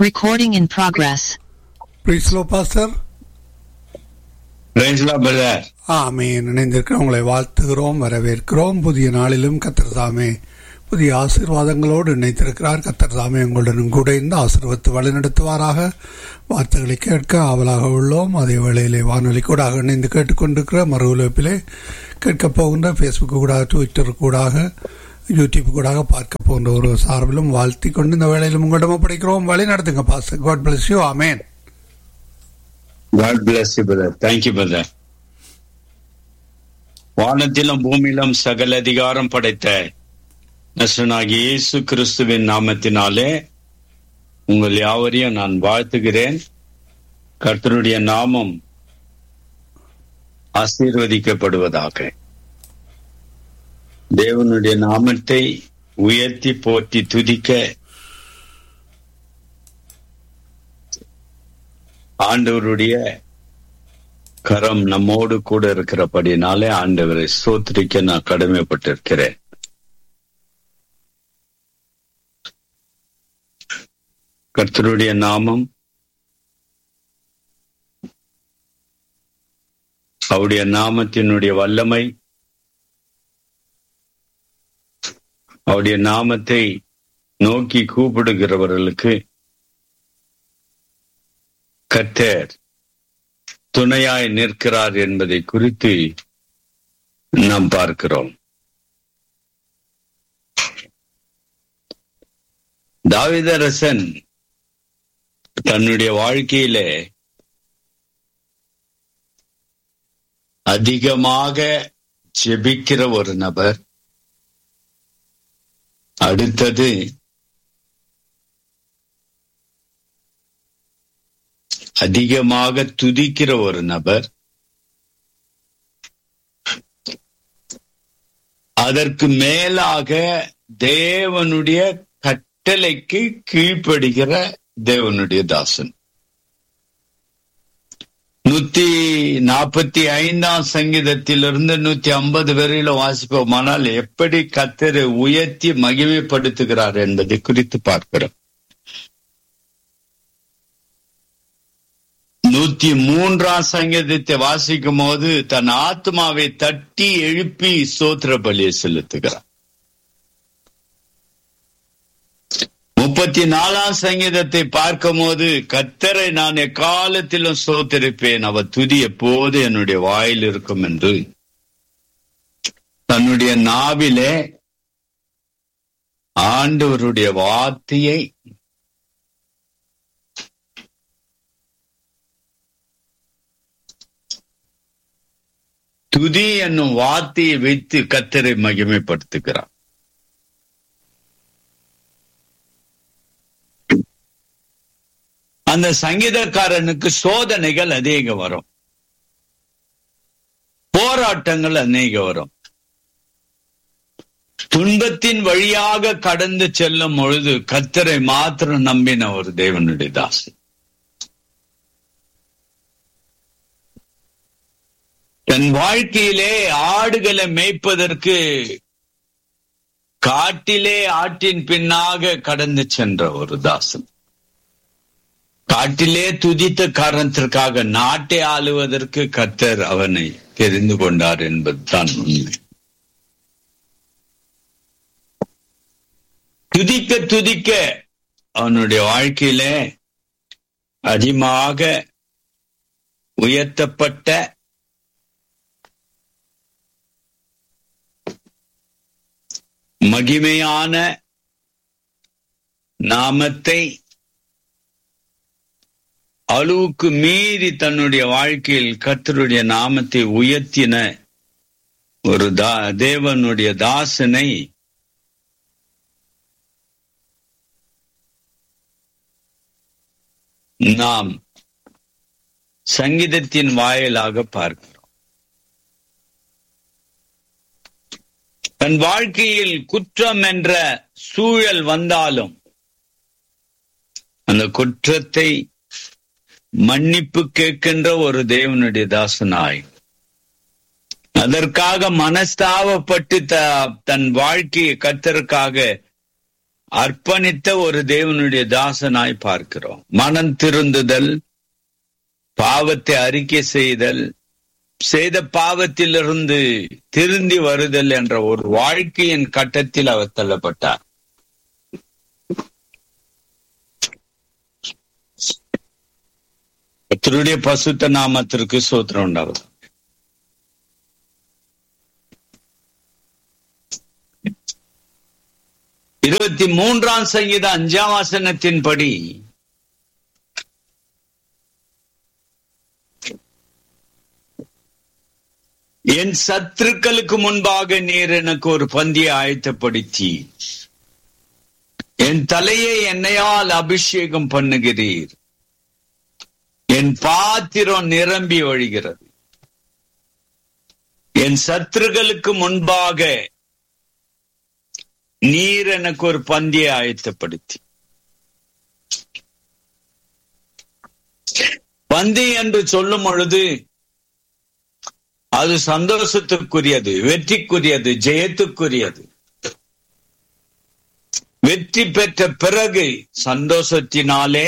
Recording in progress. பிரிஸ்லோ pastor Priscilla brother ஆமீன் இணைந்திருக்கிற உங்களை வாழ்த்துகிறோம் வரவேற்கிறோம் புதிய நாளிலும் கத்தர் தாமே புதிய ஆசீர்வாதங்களோடு இணைத்திருக்கிறார் கத்தர் தாமே உங்களுடன் கூட இந்த ஆசீர்வத்து வழிநடத்துவாராக வார்த்தைகளை கேட்க ஆவலாக உள்ளோம் அதே வேளையிலே வானொலி கூடாக இணைந்து கேட்டுக்கொண்டிருக்கிற மறு உலகப்பிலே கேட்கப் போகின்ற ஃபேஸ்புக் கூடாக ட்விட்டர் கூடாக யூடியூப் கூடாக பார்க்க போகின்ற ஒரு சார்பிலும் வாழ்த்தி கொண்டு இந்த வேளையிலும் உங்களிடம் ஒப்படைக்கிறோம் வழி நடத்துங்க பாஸ் காட் பிளஸ் யூ ஆமேன் God bless you brother thank you brother வானத்திலும் பூமியிலும் சகல அதிகாரம் படைத்த நசனாகி இயேசு கிறிஸ்துவின் நாமத்தினாலே உங்கள் யாவரையும் நான் வாழ்த்துகிறேன் கர்த்தருடைய நாமம் ஆசீர்வதிக்கப்படுவதாக தேவனுடைய நாமத்தை உயர்த்தி போற்றி துதிக்க ஆண்டவருடைய கரம் நம்மோடு கூட இருக்கிறபடினாலே ஆண்டவரை சோத்திரிக்க நான் கடமைப்பட்டிருக்கிறேன் கர்த்தருடைய நாமம் அவருடைய நாமத்தினுடைய வல்லமை அவருடைய நாமத்தை நோக்கி கூப்பிடுகிறவர்களுக்கு கர்த்தர் துணையாய் நிற்கிறார் என்பதை குறித்து நாம் பார்க்கிறோம் தாவிதரசன் தன்னுடைய வாழ்க்கையிலே அதிகமாக ஜெபிக்கிற ஒரு நபர் அடுத்தது அதிகமாக துதிக்கிற ஒரு நபர் அதற்கு மேலாக தேவனுடைய கட்டளைக்கு கீழ்ப்படுகிற தேவனுடைய தாசன் நூத்தி நாற்பத்தி ஐந்தாம் சங்கீதத்திலிருந்து நூத்தி ஐம்பது வரையில வாசிப்போமானால் எப்படி கத்தரை உயர்த்தி மகிமைப்படுத்துகிறார் என்பதை குறித்து பார்க்கிறோம் நூத்தி மூன்றாம் சங்கீதத்தை வாசிக்கும் போது தன் ஆத்மாவை தட்டி எழுப்பி சோத்திர பலியை செலுத்துகிறார் முப்பத்தி நாலாம் சங்கீதத்தை பார்க்கும் போது கத்தரை நான் எக்காலத்திலும் சோத்திருப்பேன் அவர் துதி எப்போது என்னுடைய வாயில் இருக்கும் என்று தன்னுடைய நாவிலே ஆண்டவருடைய வார்த்தையை துதி என்னும் வார்த்தையை வைத்து கத்தரை மகிமைப்படுத்துகிறார் அந்த சங்கீதக்காரனுக்கு சோதனைகள் அதிக வரும் போராட்டங்கள் அநேக வரும் துன்பத்தின் வழியாக கடந்து செல்லும் பொழுது கத்தரை மாத்திரம் நம்பின ஒரு தேவனுடைய தாசன் தன் வாழ்க்கையிலே ஆடுகளை மேய்ப்பதற்கு காட்டிலே ஆட்டின் பின்னாக கடந்து சென்ற ஒரு தாசன் காட்டிலே துதித்த காரணத்திற்காக நாட்டை ஆளுவதற்கு கத்தர் அவனை தெரிந்து கொண்டார் என்பதுதான் உண்மை துதிக்க துதிக்க அவனுடைய வாழ்க்கையிலே அதிகமாக உயர்த்தப்பட்ட மகிமையான நாமத்தை அளவுக்கு மீறி தன்னுடைய வாழ்க்கையில் கர்த்தருடைய நாமத்தை உயர்த்தின ஒரு தா தேவனுடைய தாசனை நாம் சங்கீதத்தின் வாயிலாக பார்க்கிறோம் தன் வாழ்க்கையில் குற்றம் என்ற சூழல் வந்தாலும் அந்த குற்றத்தை மன்னிப்பு கேட்கின்ற ஒரு தேவனுடைய தாசனாய் அதற்காக மனஸ்தாபப்பட்டு த- தன் வாழ்க்கையை கத்தருக்காக அர்ப்பணித்த ஒரு தேவனுடைய தாசனாய் பார்க்கிறோம் மனம் திருந்துதல் பாவத்தை அறிக்கை செய்தல் செய்த பாவத்திலிருந்து திருந்தி வருதல் என்ற ஒரு வாழ்க்கையின் கட்டத்தில் அவர் தள்ளப்பட்டார் கர்த்தருடைய பசுத்த நாமத்திற்கு சோத்திரம் உண்டாவது இருபத்தி மூன்றாம் சங்கீத அஞ்சாம் வசனத்தின்படி என் சத்துருக்களுக்கு முன்பாக நீர் எனக்கு ஒரு பந்தியை ஆயத்தப்படுத்தி என் தலையை எண்ணெயால் அபிஷேகம் பண்ணுகிறீர் என் பாத்திரம் நிரம்பி வழிகிறது என் சத்துருக்களுக்கு முன்பாக நீர் எனக்கு ஒரு பந்தியை ஆயத்தப்படுத்தி பந்தி என்று சொல்லும் பொழுது அது சந்தோஷத்துக்குரியது வெற்றிக்குரியது ஜெயத்துக்குரியது வெற்றி பெற்ற பிறகு சந்தோஷத்தினாலே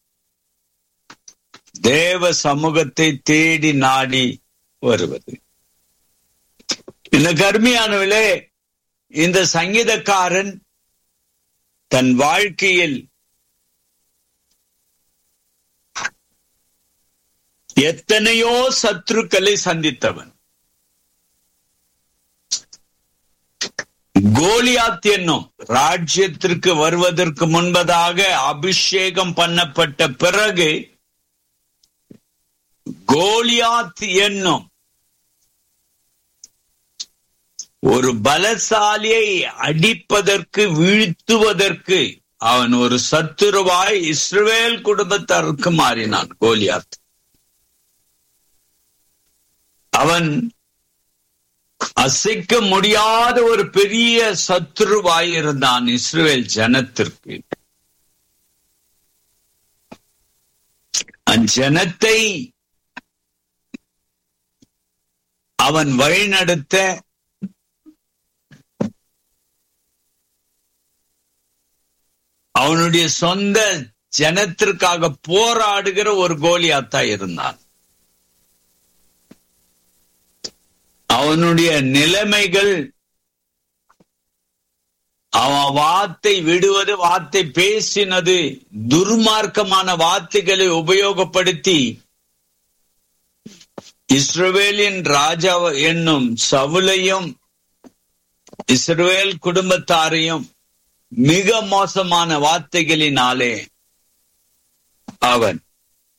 தேவ சமூகத்தை தேடி நாடி வருவது இந்த கருமையானவிலே இந்த சங்கீதக்காரன் தன் வாழ்க்கையில் எத்தனையோ சத்துருக்களை சந்தித்தவன் கோலியாத் என்னும் ராஜ்யத்திற்கு வருவதற்கு முன்பதாக அபிஷேகம் பண்ணப்பட்ட பிறகு கோலியாத் என்னும் ஒரு பலசாலியை அடிப்பதற்கு வீழ்த்துவதற்கு அவன் ஒரு சத்துருவாய் இஸ்ரவேல் குடும்பத்தாருக்கு மாறினான் கோலியாத் அவன் அசைக்க முடியாத ஒரு பெரிய சத்துருவாய் இருந்தான் இஸ்ரேல் ஜனத்திற்கு அஞ்சனத்தை அவன் வழிநடத்த அவனுடைய சொந்த ஜனத்திற்காக போராடுகிற ஒரு கோலியாத்தா இருந்தான் அவனுடைய நிலைமைகள் அவன் வார்த்தை விடுவது வார்த்தை பேசினது துர்மார்க்கமான வார்த்தைகளை உபயோகப்படுத்தி இஸ்ரவேலின் ராஜா என்னும் சவுலையும் இஸ்ரவேல் குடும்பத்தாரையும் மிக மோசமான வார்த்தைகளினாலே அவன்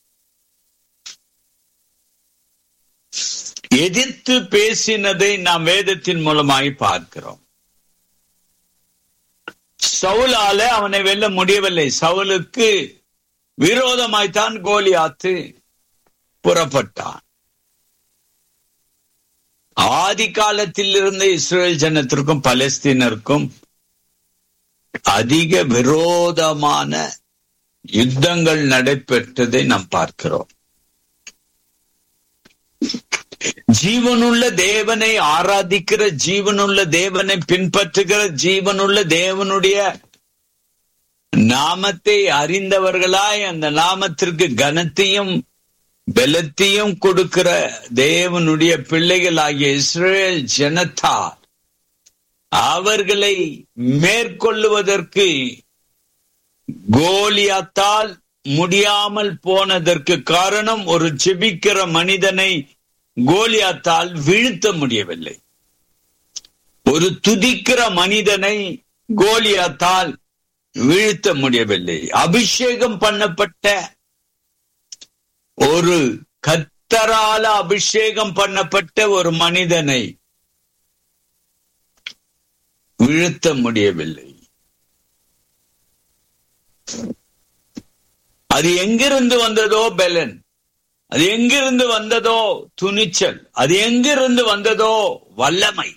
எதிர்த்து பேசினதை நாம் வேதத்தின் மூலமாய் பார்க்கிறோம் சவுலால அவனை வெல்ல முடியவில்லை சவுலுக்கு விரோதமாய்த்தான் கோலியாத்து புறப்பட்டான் ஆதி காலத்தில் இருந்த இஸ்ரேல் ஜனத்திற்கும் பலஸ்தீனருக்கும் அதிக விரோதமான யுத்தங்கள் நடைபெற்றதை நாம் பார்க்கிறோம் ஜீவனுள்ள தேவனை ஆராதிக்கிற ஜீவனுள்ள தேவனை பின்பற்றுகிற ஜீவனுள்ள தேவனுடைய நாமத்தை அறிந்தவர்களாய் அந்த நாமத்திற்கு கனத்தையும் பலத்தையும் கொடுக்கிற தேவனுடைய பிள்ளைகளாகிய இஸ்ரேல் ஜனத்தா அவர்களை மேற்கொள்ளுவதற்கு கோலியாத்தால் முடியாமல் போனதற்கு காரணம் ஒரு ஜெபிக்கிற மனிதனை கோலியாத்தால் வீழ்த்த முடியவில்லை ஒரு துதிக்கிற மனிதனை கோலியாத்தால் வீழ்த்த முடியவில்லை அபிஷேகம் பண்ணப்பட்ட ஒரு கத்தரால அபிஷேகம் பண்ணப்பட்ட ஒரு மனிதனை வீழ்த்த முடியவில்லை அது எங்கிருந்து வந்ததோ பெலன் அது எங்கிருந்து வந்ததோ துணிச்சல் அது எங்கிருந்து வந்ததோ வல்லமை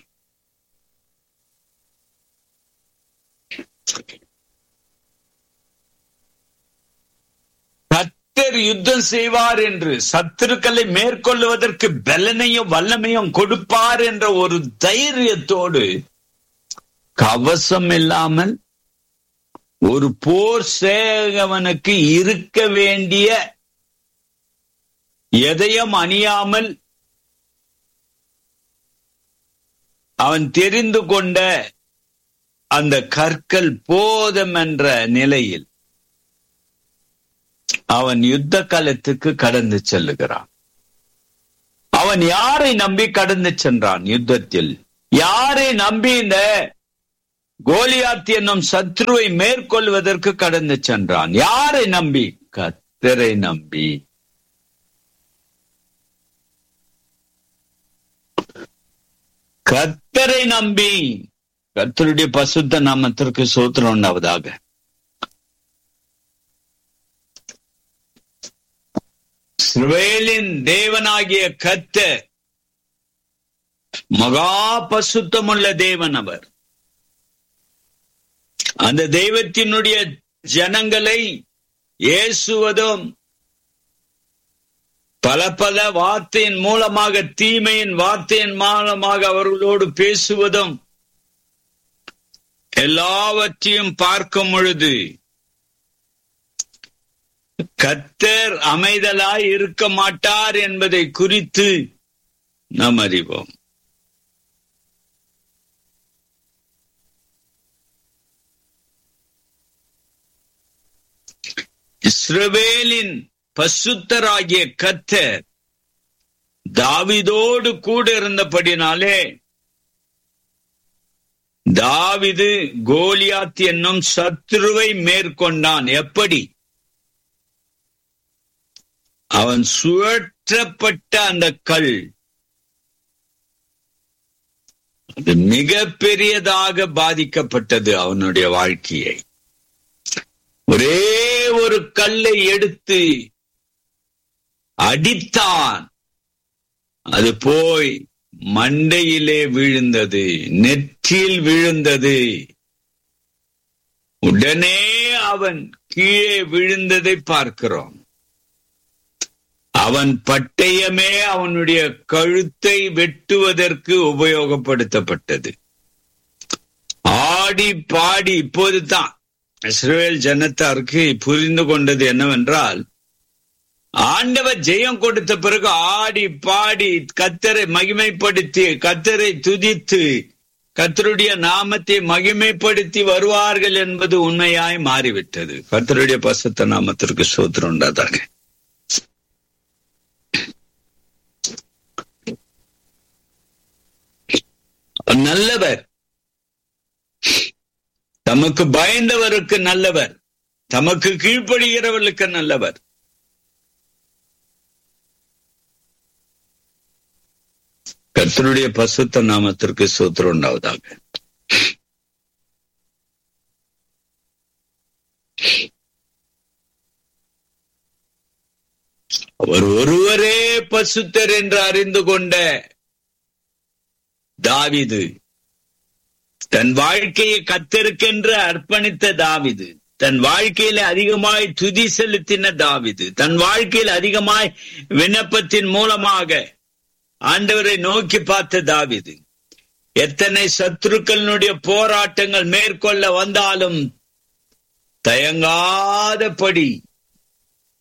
கத்தர் யுத்தம் செய்வார் என்று சத்துருக்களை மேற்கொள்வதற்கு பலனையும் வல்லமையும் கொடுப்பார் என்ற ஒரு தைரியத்தோடு கவசம் இல்லாமல் ஒரு போர் சேகவனுக்கு இருக்க வேண்டிய எதையும் அணியாமல் அவன் தெரிந்து கொண்ட அந்த கற்கள் போதும் என்ற நிலையில் அவன் யுத்த காலத்துக்கு கடந்து செல்லுகிறான் அவன் யாரை நம்பி கடந்து சென்றான் யுத்தத்தில் யாரை நம்பி இந்த கோலியாத் என்னும் சத்ருவை மேற்கொள்வதற்கு கடந்து சென்றான் யாரை நம்பி கத்தரை நம்பி கத்தரை நம்பி கத்தருடைய பசுத்த நாமத்திற்கு சோத்திரம் உண்டாவதாக இஸ்ரவேலின் தேவனாகிய கத்தர் மகா பசுத்தமுள்ள தேவன் அவர் அந்த தெய்வத்தினுடைய ஜனங்களை ஏசுவதும் பல பல வார்த்தையின் மூலமாக தீமையின் வார்த்தையின் மூலமாக அவர்களோடு பேசுவதும் எல்லாவற்றையும் பார்க்கும் பொழுது கத்தர் அமைதலாய் இருக்க மாட்டார் என்பதை குறித்து நாம் அறிவோம் இஸ்ரவேலின் பசுத்தராகிய கத்தர் தாவிதோடு கூட இருந்தபடினாலே தாவிது கோலியாத் என்னும் சத்ருவை மேற்கொண்டான் எப்படி அவன் சுழற்றப்பட்ட அந்த கல் அது மிக பெரியதாக பாதிக்கப்பட்டது அவனுடைய வாழ்க்கையை ஒரே ஒரு கல்லை எடுத்து அடித்தான் அது போய் மண்டையிலே விழுந்தது நெற்றில் விழுந்தது உடனே அவன் கீழே விழுந்ததை பார்க்கிறோம் அவன் பட்டயமே அவனுடைய கழுத்தை வெட்டுவதற்கு உபயோகப்படுத்தப்பட்டது ஆடி பாடி இப்போதுதான் இஸ்ரேல் ஜனத்தாருக்கு புரிந்து கொண்டது என்னவென்றால் ஆண்டவர் ஜெயம் கொடுத்த பிறகு ஆடி பாடி கத்தரை மகிமைப்படுத்தி கத்தரை துதித்து கத்தருடைய நாமத்தை மகிமைப்படுத்தி வருவார்கள் என்பது உண்மையாய் மாறிவிட்டது கத்தருடைய பசத்த நாமத்திற்கு சோத்திரம் உண்டாதாக நல்லவர் தமக்கு பயந்தவருக்கு நல்லவர் தமக்கு கீழ்ப்படுகிறவர்களுக்கு நல்லவர் கர்த்தருடைய பசுத்த நாமத்திற்கு சூத்திரம் உண்டாவதாக அவர் ஒருவரே பசுத்தர் என்று அறிந்து கொண்ட தாவிது தன் வாழ்க்கையை கத்தருக்கென்று அர்ப்பணித்த தாவிது தன் வாழ்க்கையில அதிகமாய் துதி செலுத்தின தாவிது தன் வாழ்க்கையில் அதிகமாய் விண்ணப்பத்தின் மூலமாக ஆண்டவரை நோக்கி பார்த்த தாவிது எத்தனை சத்துருக்களினுடைய போராட்டங்கள் மேற்கொள்ள வந்தாலும் தயங்காதபடி